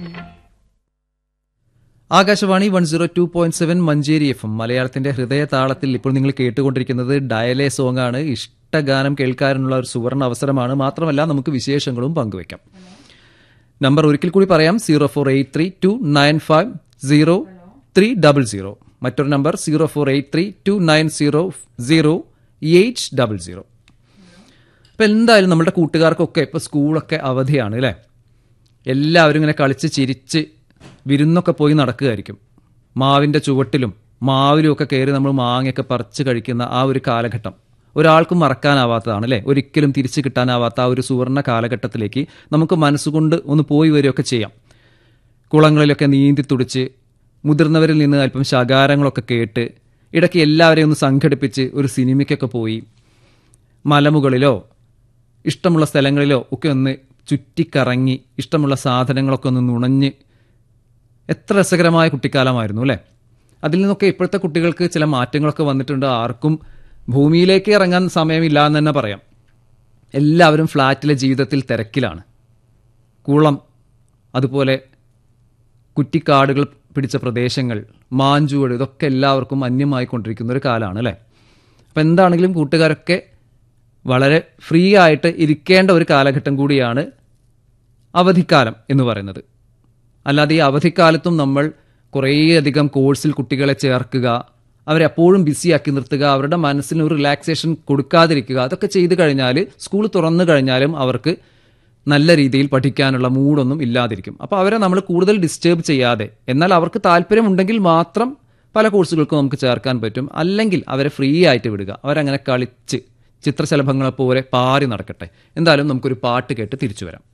Akashvani one zero two point seven Manjeri F M മലയാളത്തിന്റെ ഹൃദയ താളത്തിൽ ഇപ്പോൾ നിങ്ങൾ കേട്ടുകൊണ്ടിരിക്കുന്നത് ഡയലേ സോങ് ആണ് ഇഷ്ടഗാനം കേൾക്കാനുള്ള ഒരു സുവർണ അവസരമാണ് മാത്രമല്ല നമുക്ക് വിശേഷങ്ങളും പങ്കുവയ്ക്കാം നമ്പർ ഒരിക്കൽ കൂടി പറയാം zero four eight three two nine five zero three double zero മറ്റൊരു number zero four eight three two nine zero zero eight double zero ഇപ്പം എന്തായാലും നമ്മുടെ കൂട്ടുകാർക്കൊക്കെ ഇപ്പോൾ സ്കൂളൊക്കെ അവധിയാണ് അല്ലേ എല്ലാവരും ഇങ്ങനെ കളിച്ച് ചിരിച്ച് വിരുന്നൊക്കെ പോയി നടക്കുകയായിരിക്കും മാവിൻ്റെ ചുവട്ടിലും മാവിലും ഒക്കെ കയറി നമ്മൾ മാങ്ങയൊക്കെ പറിച്ച് കഴിക്കുന്ന ആ ഒരു കാലഘട്ടം ഒരാൾക്കും മറക്കാനാവാത്തതാണ് അല്ലേ ഒരിക്കലും തിരിച്ചു കിട്ടാനാവാത്ത ആ ഒരു സുവർണ കാലഘട്ടത്തിലേക്ക് നമുക്ക് മനസ്സുകൊണ്ട് ഒന്ന് പോയി വരികയൊക്കെ ചെയ്യാം കുളങ്ങളിലൊക്കെ നീന്തി തുടിച്ച് മുതിർന്നവരിൽ നിന്ന് അല്പം ശകാരങ്ങളൊക്കെ കേട്ട് ഇടയ്ക്ക് എല്ലാവരെയും ഒന്ന് സംഘടിപ്പിച്ച് ഒരു സിനിമയ്ക്കൊക്കെ പോയി മലമുകളിലോ ഇഷ്ടമുള്ള സ്ഥലങ്ങളിലോ ഒക്കെ ഒന്ന് ചുറ്റിക്കറങ്ങി ഇഷ്ടമുള്ള സാധനങ്ങളൊക്കെ ഒന്ന് നുണഞ്ഞ് എത്ര രസകരമായ കുട്ടിക്കാലമായിരുന്നു അല്ലേ അതിൽ നിന്നൊക്കെ ഇപ്പോഴത്തെ കുട്ടികൾക്ക് ചില മാറ്റങ്ങളൊക്കെ വന്നിട്ടുണ്ട് ആർക്കും ഭൂമിയിലേക്ക് ഇറങ്ങാൻ സമയമില്ല എന്ന് തന്നെ പറയാം എല്ലാവരും ഫ്ലാറ്റിലെ ജീവിതത്തിൽ തിരക്കിലാണ് കുളം അതുപോലെ കുറ്റിക്കാടുകൾ പിടിച്ച പ്രദേശങ്ങൾ മാഞ്ചുവട് ഇതൊക്കെ എല്ലാവർക്കും അന്യമായിക്കൊണ്ടിരിക്കുന്ന ഒരു കാലമാണ് അല്ലേ അപ്പം എന്താണെങ്കിലും കൂട്ടുകാരൊക്കെ വളരെ ഫ്രീ ആയിട്ട് ഇരിക്കേണ്ട ഒരു കാലഘട്ടം കൂടിയാണ് അവധിക്കാലം എന്ന് പറയുന്നത് അല്ലാതെ ഈ അവധിക്കാലത്തും നമ്മൾ കുറേയധികം കോഴ്സിൽ കുട്ടികളെ ചേർക്കുക അവരെ എപ്പോഴും ബിസിയാക്കി നിർത്തുക അവരുടെ മനസ്സിന് ഒരു റിലാക്സേഷൻ കൊടുക്കാതിരിക്കുക അതൊക്കെ ചെയ്തു കഴിഞ്ഞാൽ സ്കൂൾ തുറന്നു കഴിഞ്ഞാലും അവർക്ക് നല്ല രീതിയിൽ പഠിക്കാനുള്ള മൂഡൊന്നും ഇല്ലാതിരിക്കും അപ്പോൾ അവരെ നമ്മൾ കൂടുതൽ ഡിസ്റ്റർബ് ചെയ്യാതെ എന്നാൽ അവർക്ക് താല്പര്യമുണ്ടെങ്കിൽ മാത്രം പല കോഴ്സുകൾക്കും നമുക്ക് ചേർക്കാൻ പറ്റും അല്ലെങ്കിൽ അവരെ ഫ്രീ ആയിട്ട് വിടുക അവരങ്ങനെ കളിച്ച് ചിത്രശലഭങ്ങളെ പോലെ പാറി നടക്കട്ടെ എന്തായാലും നമുക്കൊരു പാട്ട് കേട്ട് തിരിച്ചു വരാം